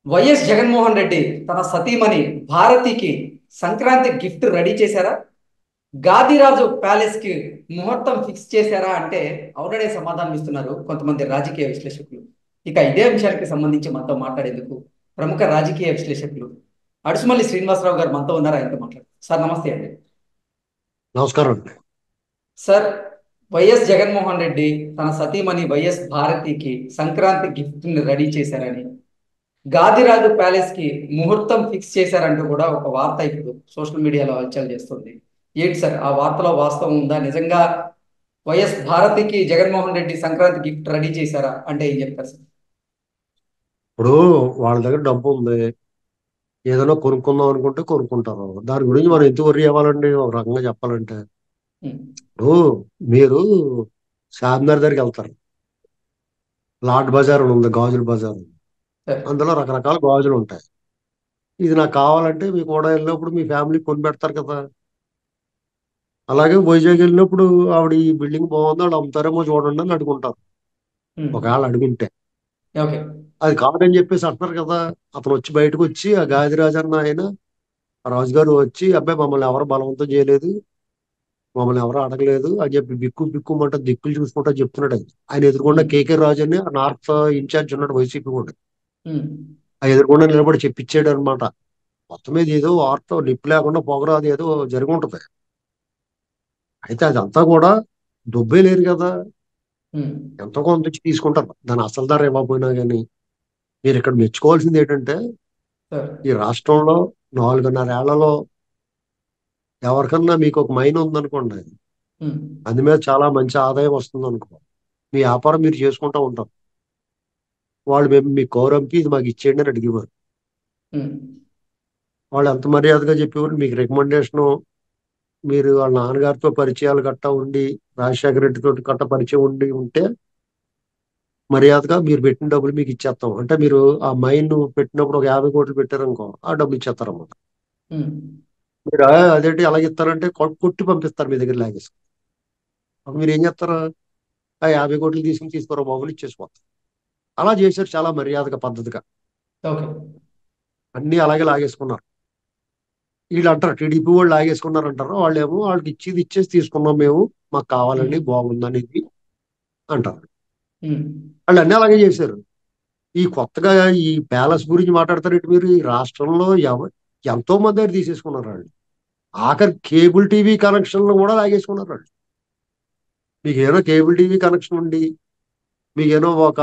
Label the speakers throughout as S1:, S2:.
S1: YS Jaganmohan Reddy తన సతీమణి భారతికి సంక్రాంతి గిఫ్ట్ రెడీ చేశారా గాదిరాజు ప్యాలెస్ కి ముహూర్తం ఫిక్స్ చేశారా అంటే అవుననే సమాధానం ఇస్తున్నారు కొంతమంది రాజకీయ విశ్లేషకులు ఇక ఇదే అంశానికి సంబంధించి మనతో మాట్లాడేందుకు ప్రముఖ రాజకీయ విశ్లేషకులు అడుసుమల్లి శ్రీనివాసరావు గారు మనతో ఉన్నారా ఆయనతో మాట్లాడు సార్ నమస్తే అండి
S2: నమస్కారం అండి
S1: సార్ వైఎస్ జగన్మోహన్ రెడ్డి తన సతీమణి వైఎస్ భారతికి సంక్రాంతి గిఫ్ట్ ని రెడీ చేశారని గాదిరాజు ప్యాలెస్ కి ముహూర్తం ఫిక్స్ చేశారంటూ కూడా ఒక వార్త ఇప్పుడు సోషల్ మీడియాలో హల్చల్ చేస్తుంది ఏంటి సార్ ఆ వార్తలో వాస్తవం ఉందా నిజంగా వైఎస్ భారతికి జగన్మోహన్ రెడ్డి సంక్రాంతి గిఫ్ట్ రెడీ చేశారా అంటే ఏం చెప్తారు సార్
S2: ఇప్పుడు వాళ్ళ దగ్గర డబ్బు ఉంది ఏదైనా కొనుక్కుందాం అనుకుంటే కొనుక్కుంటారు దాని గురించి మనం ఎందుకు వరి అవ్వాలండి ఒక రకంగా చెప్పాలంటే
S1: ఉమ్,
S2: ఇప్పుడు మీరు చార్మినార్ దగ్గరికి వెళ్తారు లాట్ బజార్ అని ఉంది గాజుల బజార్
S1: సార్
S2: అందులో రకరకాల గాజులు ఉంటాయి ఇది నాకు కావాలంటే మీకు కూడా వెళ్ళినప్పుడు మీ ఫ్యామిలీ కొని పెడతారు కదా అలాగే వైజాగ్ వెళ్ళినప్పుడు ఆవిడ ఈ బిల్డింగ్ బాగుంది వాళ్ళు అమ్ముతారేమో చూడండి అని అడుగుంటారు
S1: ఉమ్,
S2: ఒకవేళ అడుగుంటే
S1: ఓకే
S2: అది కాదని చెప్పేసి అంటున్నారు కదా అతను వచ్చి బయటకు వచ్చి ఆ గాదిరాజు అన్న ఆయన ఆ రాజుగారు వచ్చి అబ్బాయి మమ్మల్ని ఎవరు బలవంతం చేయలేదు మమ్మల్ని ఎవరు అడగలేదు అని చెప్పి బిక్కు బిక్కుమంట దిక్కులు చూసుకుంటా చెప్తున్నాడు ఆయన ఆయన ఎదురుకుండా
S1: ఉమ్,
S2: కేకే రాజు అని ఆ నార్త్ ఇన్ఛార్జ్ ఉన్నాడు వైసీపీ కూడా
S1: ఉమ్,
S2: ఆ ఎదురుకుండా నిలబడి చెప్పించాడు అనమాట మొత్తం మీద ఏదో వార్త నిప్పు లేకుండా పొగరాదు ఏదో జరిగి ఉంటది అయితే అదంతా కూడా దుబ్బే లేరు కదా
S1: ఉమ్,
S2: ఎంతో కొంత ఇచ్చి తీసుకుంటారు దాని అసలు ధర ఇవ్వకపోయినా కానీ మీరు ఇక్కడ మెచ్చుకోవాల్సింది ఏంటంటే
S1: సార్
S2: ఈ రాష్ట్రంలో నాలుగున్నర ఏళ్లలో ఎవరికన్నా మీకు ఒక మైన్ ఉందనుకోండి
S1: ఉమ్,
S2: అందు మీద చాలా మంచి ఆదాయం వస్తుంది అనుకో మీ వ్యాపారం మీరు చేసుకుంటూ ఉంటారు వాళ్ళు మేము మీ కౌరంపి ఇది మాకు ఇచ్చేయండి అని అడిగేవారు
S1: ఉమ్,
S2: వాళ్ళు ఎంత మర్యాదగా చెప్పేవారు మీకు రికమెండేషన్ మీరు వాళ్ళ నాన్నగారితో పరిచయాలు గట్టా ఉండి రాజశేఖర రెడ్డితో గట్ట పరిచయం ఉండి ఉంటే మర్యాదగా మీరు పెట్టిన డబ్బులు మీకు ఇచ్చేస్తాం అంటే మీరు ఆ మైన్ పెట్టినప్పుడు ఒక యాభై కోట్లు పెట్టారనుకో ఆ డబ్బులు ఇచ్చేస్తారన్నమాట
S1: ఉమ్,
S2: మీరు "ఆ, అదేంటి అలా ఇస్తారంటే కొ- కొట్టి పంపిస్తారు మీ దగ్గర లాగేసి అప్పుడు మీరు ఏం చేస్తారు ఆ యాభై కోట్లు తీసుకుని తీసుకోరా బాబులు ఇచ్చేసిపోతారు అలా చేశారు చాలా మర్యాదగా పద్ధతిగా
S1: ఓకే
S2: అన్ని అలాగే లాగేసుకున్నారు వీళ్ళు అంటారు టీడీపీ వాళ్ళు లాగేసుకున్నారు అంటారు వాళ్ళు ఏమో వాళ్ళకి ఇచ్చేది ఇచ్చేసి తీసుకున్నాం మేము మాకు కావాలండి
S1: ఉమ్,
S2: బాగుందని ఇది అంటారు
S1: ఉమ్,
S2: వాళ్ళు అన్ని అలాగే చేశారు ఈ కొత్తగా ఈ ప్యాలెస్ గురించి మాట్లాడతారు ఇటు మీరు ఈ రాష్ట్రంలో ఎవ ఎంతో మంది దగ్గర తీసేసుకున్నారు వాళ్ళు ఆఖరి కేబుల్ టీవీ కనెక్షన్లు కూడా లాగేసుకున్నారు వాళ్ళు మీకు ఏదో కేబుల్ టీవీ కనెక్షన్ ఉండి మీకు ఏదో ఒక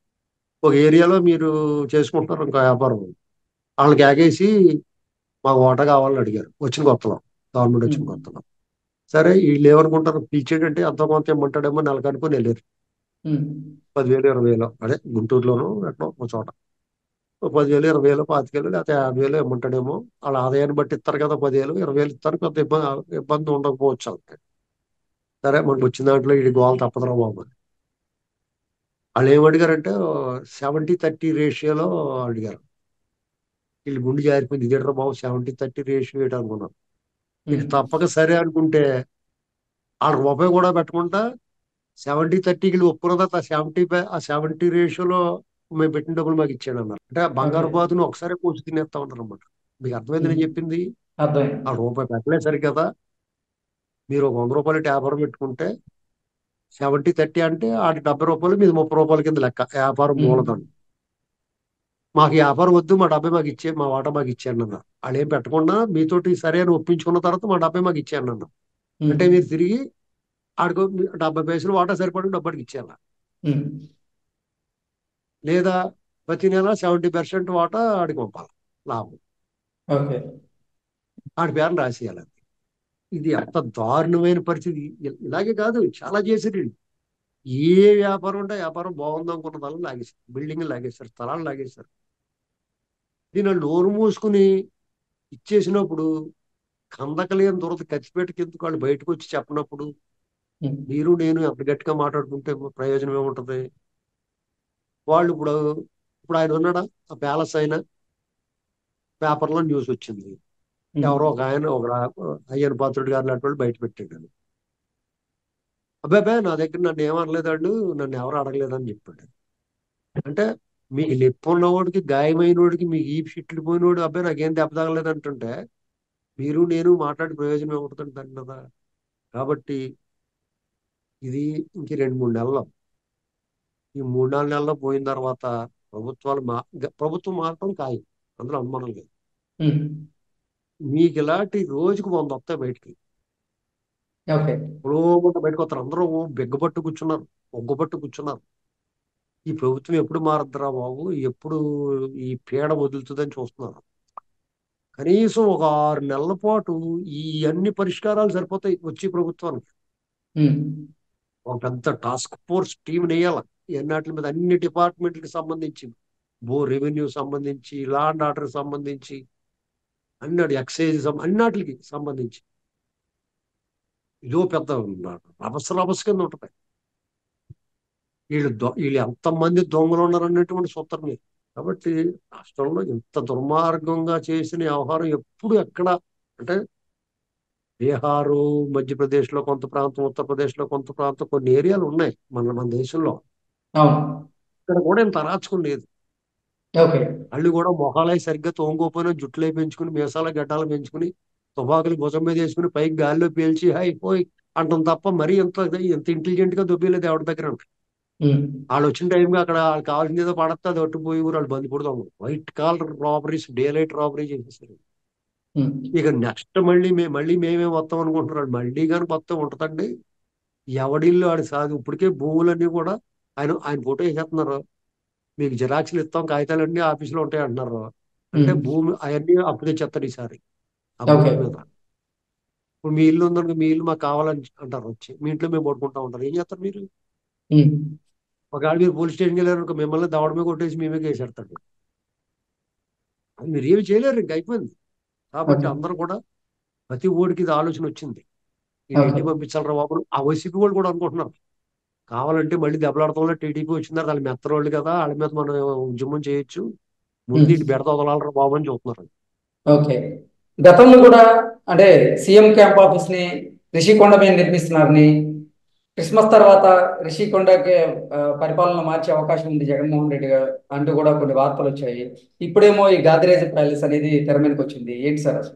S2: ఒక ఏరియాలో మీరు చేసుకుంటున్నారు ఇంకా వ్యాపారం వాళ్ళకి ఆగేసి మాకు ఓట కావాలని అడిగారు వచ్చిన కొత్తలో గవర్నమెంట్ వచ్చిన
S1: ఉమ్,
S2: కొత్తలో సరే వీళ్ళు ఏమనుకుంటారు పిలిచేటంటే అంత కొంత ఇమ్మంటాడేమో నెలకు అనుకుని వెళ్ళారు
S1: ఉమ్,
S2: పదివేలు ఇరవై వేలు అదే గుంటూరులోనూ ఎక్కడో ఒక చోట ఓ పదివేలు ఇరవై వేలు పాతికేలు లేకపోతే యాభై వేలు ఇమ్మంటాడేమో వాళ్ళ ఆదాయాన్ని బట్టి ఇస్తారు కదా పదివేలు ఇరవై వేలు ఇస్తారు కొంత ఇబ్బంది ఇబ్బంది ఉండకపోవచ్చు వాళ్ళకి సరే మనకు వచ్చిన దాంట్లో ఇది గోల తప్పదురా బాబు అని. వాళ్ళు ఏం అడిగారంటే సెవెంటీ థర్టీ రేషియోలో అడిగారు వీళ్ళు గుండె జారిపోయింది ఇదేట్రా బాబు సెవెంటీ థర్టీ రేషియో ఏంటి అనుకున్నారు ఇక
S1: ఉమ్,
S2: తప్పక సరే అనుకుంటే ఆడ రూపాయి కూడా పెట్టకుండా సెవెంటీ థర్టీకి ఒప్పుకున్న తర్వాత సెవెంటీ ఆ సెవెంటీ రేషియోలో మేము పెట్టిన డబ్బులు మాకు ఇచ్చాడు అన్నారు అంటే ఆ
S1: ఓకే
S2: బంగారు బాతును ఒకసారి కూర్చు తినేస్తా ఉంటారు అన్నమాట మీకు అర్థమైంది
S1: ఉమ్,
S2: నేను చెప్పింది
S1: అర్థమైంది
S2: ఆ రూపాయి పెట్టలేదు సరి కదా మీరు ఒక వంద రూపాయలు వ్యాపారం పెట్టుకుంటే సెవెంటీ థర్టీ అంటే ఆడి డెబ్బై రూపాయలు మీది ముప్పై రూపాయల కింద లెక్క వ్యాపారం
S1: ఉమ్,
S2: మూలధనం మాకు ఈ వ్యాపారం వద్దు మా డబ్బై మాకు ఇచ్చే మా వాటా మాకు ఇచ్చేయండి అన్నారు వాళ్ళు ఏం పెట్టకుండా మీతోటి సరే అని ఒప్పించుకున్న తర్వాత మా డబ్బై మాకు ఇచ్చేయండి అన్నారు
S1: ఉమ్,
S2: అంటే మీరు తిరిగి ఆడికో డెబ్బై పైసలు వాటా సరిపడి డబ్బడికి ఇచ్చేయాలి
S1: ఉమ్,
S2: లేదా ప్రతి నెల సెవెంటీ పర్సెంట్ వాటా ఆడికి పంపాలి లాభం
S1: ఓకే
S2: ఆడి పేరుని రాసేయాలి ఇది ఎంత దారుణమైన పరిస్థితి ఇ- ఇలాగే కాదు చాలా చేశారు వీళ్ళు. ఏ వ్యాపారం ఉంటే వ్యాపారం బాగుంది అనుకున్న స్థలం లాగేశారు బిల్డింగ్ లాగేశారు స్థలాలు లాగేశారు దీని నోరు మూసుకుని ఇచ్చేసినప్పుడు కందకలేని దురద ఖర్చుపెట్టి కిందకు వాళ్ళు బయటకు వచ్చి చెప్పినప్పుడు
S1: ఉమ్,
S2: మీరు నేను ఎంత గట్టిగా మాట్లాడుకుంటే ప్రయోజనం ఏముంటది వాళ్ళు ఇప్పుడు ఇప్పుడు ఆయన ఉన్నాడా ఆ ప్యాలెస్ అయినా పేపర్లో న్యూస్ వచ్చింది
S1: ఉమ్,
S2: ఎవరో ఒక ఆయన ఒక రా- అయ్యన్ పాత్రుడు గారు లాంటి వాళ్ళు బయట పెట్టాడు అబ్బాయి నా దగ్గర నన్ను ఏమనలేదండు నన్ను ఎవరు అడగలేదని చెప్పాడు అంటే మీకు నొప్పి ఉన్నవాడికి గాయమైనోడికి మీకు ఈ షిట్లు పోయినోడు అబ్బాయి నాకేం దెబ్బ తగలేదు అంటుంటే మీరు నేను మాట్లాడి ప్రయోజనం ఏమవుతుంది దాని కదా కాబట్టి ఇది ఇంక రెండు మూడు నెలలు ఈ మూడు నాలుగు నెలల్లో పోయిన తర్వాత ప్రభుత్వాలు మా గ- ప్రభుత్వం మారటం ఖాయం అందులో అనుమానం లేదు
S1: ఉమ్,
S2: మీకు ఇలాంటి రోజుకు వంద వస్తాయి బయటికి
S1: ఓకే
S2: ఇప్పుడు బయటకు వస్తారు అందరూ బిగ్గబట్టు కూర్చున్నారు ఒగ్గబట్టు కూర్చున్నారు ఈ ప్రభుత్వం ఎప్పుడు మారద్దురా బాబు ఎప్పుడు ఈ పీడ వదులుతుందని చూస్తున్నారు కనీసం ఒక ఆరు నెలల పాటు ఈ అన్ని పరిష్కారాలు సరిపోతాయి వచ్చే ప్రభుత్వానికి
S1: ఉమ్,
S2: ఒక పెద్ద టాస్క్ ఫోర్స్ టీం వేయాలి ఎన్నాటి మీద అన్ని డిపార్ట్మెంట్లకు సంబంధించి భూ రెవెన్యూ సంబంధించి లా అండ్ ఆర్డర్ సంబంధించి అన్నాడు ఎక్సైజ్ అన్నిటికి సంబంధించి ఇదో పెద్ద రభస రభస కింద ఉంటుంది వీళ్ళు దొ- వీళ్ళు ఎంతమంది దొంగలు ఉన్నారు అన్నటువంటి సూత్రం లేదు కాబట్టి రాష్ట్రంలో ఇంత దుర్మార్గంగా చేసిన వ్యవహారం ఎప్పుడు ఎక్కడ అంటే బీహారు మధ్యప్రదేశ్లో కొంత ప్రాంతం ఉత్తరప్రదేశ్లో కొంత ప్రాంతం కొన్ని ఏరియాలు ఉన్నాయి మన మన దేశంలో
S1: అవును
S2: ఇక్కడ కూడా ఇంత అరాచకం లేదు
S1: ఓకే
S2: వాళ్ళు కూడా మొహాలై సరిగ్గా తోంగోపోయినా జుట్లై పెంచుకుని మీసాల గడ్డాలు పెంచుకుని తుపాకులు భుజం మీద వేసుకుని పైకి గాల్లో పేల్చి హై పోయి అంటాం తప్ప మరీ ఇంత ఇంత ఇంటెలిజెంట్ గా దొబ్బేలేదు ఎవరి దగ్గర
S1: ఉమ్,
S2: వాళ్ళు వచ్చిన టైంకి అక్కడ వాళ్ళకి కావాల్సింది ఏదో పడతా అది ఒట్టుపోయి ఊరు వాళ్ళు బంది పుడతాం white collar robberies daylight robbery చేసేసారు
S1: ఉమ్,
S2: ఇక నెక్స్ట్ మళ్ళీ మే మళ్ళీ మేమే వస్తాం అనుకుంటున్నాడు మళ్ళీ కానీ మొత్తం ఉంటుందండి ఎవడిల్లు ఆడి సాగు ఇప్పటికే భూములన్నీ కూడా ఆయన ఆయన ఫోటో వేసేస్తున్నారు మీకు జిరాక్స్లు ఇస్తాం కాగితాలన్నీ ఆఫీసులో ఉంటాయి అంటున్నారు అంటే
S1: ఉమ్,
S2: భూమి అవన్నీ అప్పుడే చెప్తారు ఈసారి ఆ
S1: ఓకే
S2: భూమి మీద ఇప్పుడు మీ ఇల్లు ఉందనుకో మీ ఇల్లు మాకు కావాలని అంటారు వచ్చి మీ ఇంట్లో మేము పడుకుంటా ఉంటారు ఏం చేస్తారు మీరు
S1: ఉమ్,
S2: ఒకవేళ మీరు పోలీస్ స్టేషన్కి వెళ్ళారు మిమ్మల్ని దవడమే కొట్టేసి మేమే కేసేస్తాడు అది మీరు ఏమి చేయలేరు ఇంక అయిపోయింది కాబట్టి
S1: ఓకే
S2: అందరూ కూడా ప్రతి ఓడికి ఇది ఆలోచన వచ్చింది ఈ
S1: ఓకే
S2: ఇంటికి పంపించాలరా బాబు ఆ వైసీపీ వాళ్ళు కూడా అనుకుంటున్నారు కావాలంటే మళ్ళీ దెబ్బలాడటంలో టీడీపీ వచ్చిందారు వాళ్ళు మెత్తరోళ్ళు కదా వాళ్ళ మీద మనం ఉద్యమం చేయొచ్చు ముందు
S1: ఉమ్,
S2: ఇటు బెడత వదలాలరా బాబు అని చూస్తున్నారు
S1: ఓకే గతంలో కూడా అంటే సీఎం క్యాంప్ ఆఫీస్ ని రిషికొండ మీద నిర్మిస్తున్నారని క్రిస్మస్ తర్వాత రిషికొండకి ఆ, పరిపాలన మార్చే అవకాశం ఉంది జగన్మోహన్ రెడ్డి గారు అంటూ కూడా కొన్ని వార్తలు వచ్చాయి ఇప్పుడేమో ఈ గాదిరేజ్ ప్యాలెస్ అనేది తెర మీదకి వచ్చింది ఏంటి సార్ అసలు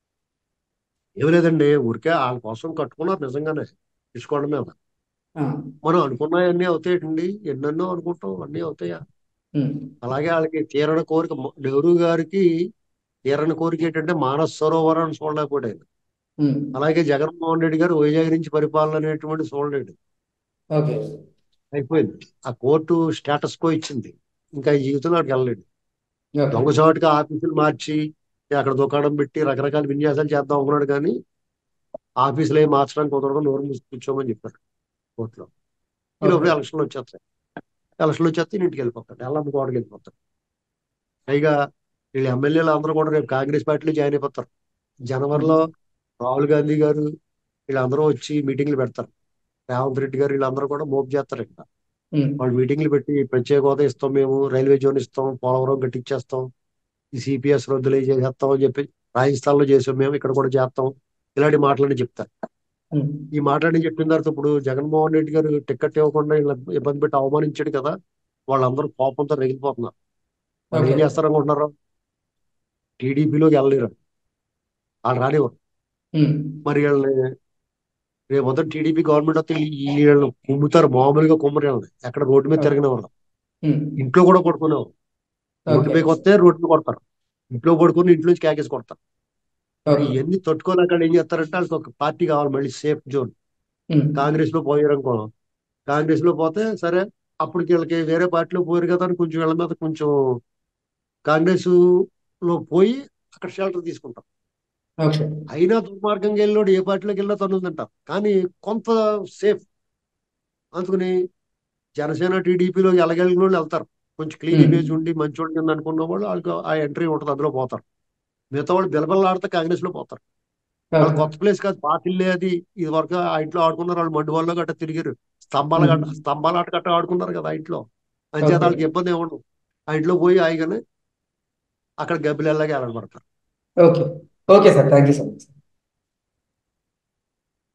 S2: ఏమి లేదండి ఊరికే వాళ్ళ కోసం కట్టుకున్నారు నిజంగానే తీసుకోవడం మీద
S1: ఆ,
S2: మనం అనుకున్నాయన్నీ అవుతాయండి ఎన్నెన్నో అనుకుంటాం అన్నీ అవుతాయా
S1: ఉమ్,
S2: అలాగే వాళ్ళకి తీరని కోరిక నెహ్రూ గారికి తీరని కోరిక ఏంటంటే మానస సరోవరాన్ని చూడలేకపోయాడు
S1: ఉమ్,
S2: అలాగే జగన్మోహన్ రెడ్డి గారు వైజాగ్ నుంచి పరిపాలన అనేటువంటి చూడలేడు
S1: ఓకే
S2: అయిపోయింది ఆ కోర్టు స్టేటస్ కో ఇచ్చింది ఇంకా ఈ జీవితంలో అక్కడికి వెళ్ళలేడు
S1: ఓకే
S2: దొంగచాటుగా ఆఫీసులు మార్చి అక్కడ దుకాణం పెట్టి రకరకాల విన్యాసాలు చేద్దాం అనుకున్నాడు కానీ ఆఫీసులు ఏం మార్చడానికి కుదరదు నోరు మూసి కూర్చోమని చెప్పారు కోర్టులో ఈ లోపల
S1: ఓకే
S2: ఎలక్షన్లు వచ్చేస్తాయి ఎలక్షన్లు వచ్చేస్తే ఈయన ఇంటికి వెళ్ళిపోతాడు ఎల్లమ్మ కోటకి వెళ్ళిపోతాడు పైగా వీళ్ళు ఎమ్మెల్యేలు అందరూ కూడా రేపు కాంగ్రెస్ పార్టీలో జాయిన్ అయిపోతారు జనవరిలో
S1: ఉమ్,
S2: రాహుల్ గాంధీ గారు వీళ్ళందరూ వచ్చి మీటింగ్లు పెడతారు రేవంత్ రెడ్డి గారు వీళ్ళందరూ కూడా మోపు చేస్తారు ఇక్కడ
S1: ఉమ్,
S2: వాళ్ళు మీటింగ్లు పెట్టి ప్రత్యేక హోదా ఇస్తాం మేము రైల్వే జోన్ ఇస్తాం పోలవరం కట్టించేస్తాం ఈ సిపిఎస్ రద్దులు చేసేస్తాం అని చెప్పి రాజస్థాన్ లో చేసాం మేము ఇక్కడ కూడా చేస్తాం ఇలాంటి మాటలని చెప్తారు
S1: ఉమ్,
S2: ఈ మాటలని చెప్పిన తర్వాత ఇప్పుడు జగన్మోహన్ రెడ్డి గారు టికెట్ ఇవ్వకుండా ఇలా ఇబ్బంది పెట్టి అవమానించాడు కదా వాళ్ళందరూ కోపంతో రగిలిపోతున్నారు వాళ్ళు ఏం
S1: ఓకే
S2: చేస్తారనుకుంటున్నారు టీడీపీలోకి వెళ్ళలేరు వాళ్ళు రానివ్వరు
S1: ఉమ్,
S2: మరి వీళ్ళని రేపు మొదటి టీడీపీ గవర్నమెంట్ వస్తే ఈ- వీళ్ళని కుమ్ముతారు మామూలుగా కుమ్మరి వాళ్ళని ఎక్కడ రోడ్డు మీద
S1: ఓకే
S2: తిరిగిన వాళ్ళు
S1: ఉమ్,
S2: ఇంట్లో కూడా పడుకునేవారు రోడ్డు
S1: ఓకే
S2: పైకి వస్తే రోడ్డు మీద కొడతారు ఇంట్లో పడుకుని ఇంట్లో నుంచి కేకేసి కొడతారు మరి
S1: ఓకే
S2: ఇవన్నీ తట్టుకోలేక వాళ్ళు ఏం చేస్తారంటే వాళ్ళకి ఒక పార్టీ కావాలి మళ్ళీ సేఫ్ జోన్
S1: ఉమ్,
S2: కాంగ్రెస్ లో పోయారనుకో కాంగ్రెస్ లో పోతే సరే అప్పుడు వీళ్ళకి వేరే పార్టీలో పోయారు కదా అని కొంచెం వీళ్ళ మీద కొంచెం కాంగ్రెస్ లో పోయి అక్కడ షెల్టర్ తీసుకుంటారు
S1: ఓకే
S2: అయినా దుర్మార్గంగా వెళ్ళినోడు ఏ పార్టీలోకి వెళ్ళినా తను ఉందంటారు కానీ కొంత సేఫ్ అందుకని జనసేన టీడీపీలోకి ఎలగలిగిన వాళ్ళు వెళ్తారు కొంచెం క్లీన్
S1: ఉమ్,
S2: ఇమేజ్ ఉండి మంచోడు కింద అనుకున్న వాళ్ళు వాళ్ళకి ఆ ఎంట్రీ ఉంటుంది అందులో పోతారు మిగతా వాళ్ళు బిలబిల్లాడితే కాంగ్రెస్ లో పోతారు వాళ్ళ
S1: ఓకే
S2: కొత్త ప్లేస్ కాదు పాత ఇల్లే అది ఇది వరకు ఆ ఇంట్లో ఆడుకున్నారు వాళ్ళు మండు వాళ్ళు గట్ట తిరిగారు స్తంభాల
S1: ఉమ్,
S2: గట్ట స్తంభాల ఆట గట్ట ఆడుకున్నారు కదా ఆ ఇంట్లో అంచేత
S1: ఓకే
S2: వాళ్ళకి ఇబ్బంది ఏముండదు ఆ ఇంట్లో పోయి ఆయిగానే అక్కడ గబ్బిలెల్లాగా వెళ్ళబడతారు
S1: okay okay sir thank you so much